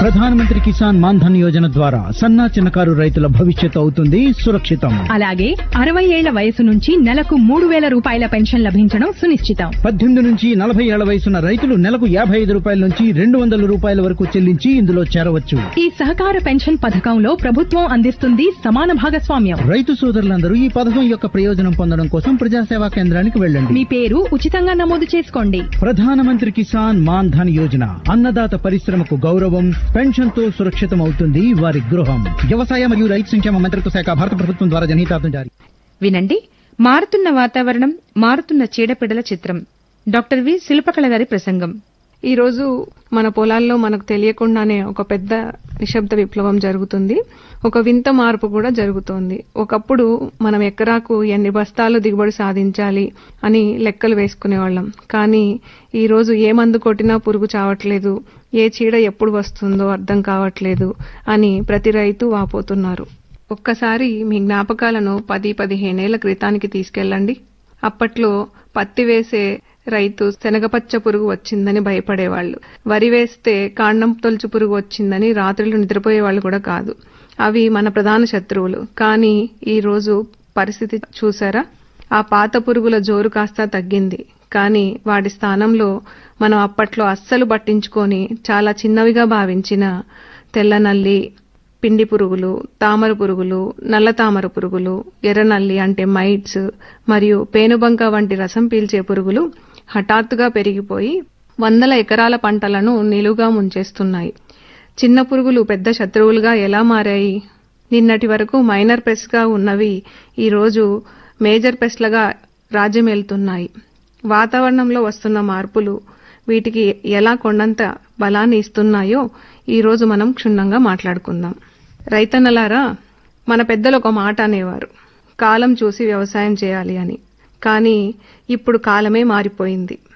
ప్రధానమంత్రి కిసాన్ మాన్ ధన్ యోజన ద్వారా సన్నా చిన్నకారు రైతుల భవిష్యత్తు అవుతుంది సురక్షితం అలాగే అరవై ఏళ్ల వయసు నుంచి నెలకు మూడు వేల రూపాయల పెన్షన్ లభించడం సునిశ్చితం పద్దెనిమిది నుంచి నలభై ఏళ్ల వయసున్న రైతులు నెలకు యాభై ఐదు రూపాయల నుంచి రెండు వందల రూపాయల వరకు చెల్లించి ఇందులో చేరవచ్చు ఈ సహకార పెన్షన్ పథకంలో ప్రభుత్వం అందిస్తుంది సమాన భాగస్వామ్యం రైతు సోదరులందరూ ఈ పథకం యొక్క ప్రయోజనం పొందడం కోసం ప్రజాసేవా కేంద్రానికి వెళ్ళండి మీ పేరు ఉచితంగా నమోదు చేసుకోండి ప్రధానమంత్రి కిసాన్ మాన్ ధన్ యోజన అన్నదాత పరిశ్రమకు గౌరవం పెన్షన్ తో సురక్షితం అవుతుంది వారి గృహం వ్యవసాయ మరియు రైతు సంక్షేమ మంత్రిత్వ శాఖ భారత ప్రభుత్వం ద్వారా జనహితార్థం జారీ వినండి మారుతున్న వాతావరణం మారుతున్న చీడపీడల చిత్రం డాక్టర్ వి శిల్పకళ గారి ప్రసంగం ఈ రోజు మన పొలాల్లో మనకు తెలియకుండానే ఒక పెద్ద నిశ్శబ్ద విప్లవం జరుగుతుంది ఒక వింత మార్పు కూడా జరుగుతోంది ఒకప్పుడు మనం ఎకరాకు ఎన్ని బస్తాలు దిగుబడి సాధించాలి అని లెక్కలు వేసుకునేవాళ్ళం కానీ ఈ రోజు ఏ మందు కొట్టినా పురుగు చావట్లేదు ఏ చీడ ఎప్పుడు వస్తుందో అర్థం కావట్లేదు అని ప్రతి రైతు వాపోతున్నారు ఒక్కసారి మీ జ్ఞాపకాలను పది పదిహేనేళ్ల క్రితానికి తీసుకెళ్ళండి అప్పట్లో పత్తి వేసే రైతు శనగపచ్చ పురుగు వచ్చిందని భయపడేవాళ్లు వరి వేస్తే కాండం తొలుచు పురుగు వచ్చిందని రాత్రులు నిద్రపోయేవాళ్లు కూడా కాదు అవి మన ప్రధాన శత్రువులు కానీ ఈ రోజు పరిస్థితి చూసారా ఆ పాత పురుగుల జోరు కాస్త తగ్గింది కానీ వాటి స్థానంలో మనం అప్పట్లో అస్సలు పట్టించుకొని చాలా చిన్నవిగా భావించిన తెల్లనల్లి పిండి పురుగులు తామర పురుగులు నల్ల తామర పురుగులు ఎర్రనల్లి అంటే మైట్స్ మరియు పేనుబంక వంటి రసం పీల్చే పురుగులు హఠాత్తుగా పెరిగిపోయి వందల ఎకరాల పంటలను నిలువుగా ముంచేస్తున్నాయి చిన్న పురుగులు పెద్ద శత్రువులుగా ఎలా మారాయి నిన్నటి వరకు మైనర్ పెస్ట్గా ఉన్నవి ఈ రోజు మేజర్ పెస్ట్లుగా రాజ్యమేలుతున్నాయి వాతావరణంలో వస్తున్న మార్పులు వీటికి ఎలా కొండంత బలాన్ని ఇస్తున్నాయో ఈ రోజు మనం క్షుణ్ణంగా మాట్లాడుకుందాం రైతన్నలారా మన పెద్దలు ఒక మాట అనేవారు కాలం చూసి వ్యవసాయం చేయాలి అని కానీ ఇప్పుడు కాలమే మారిపోయింది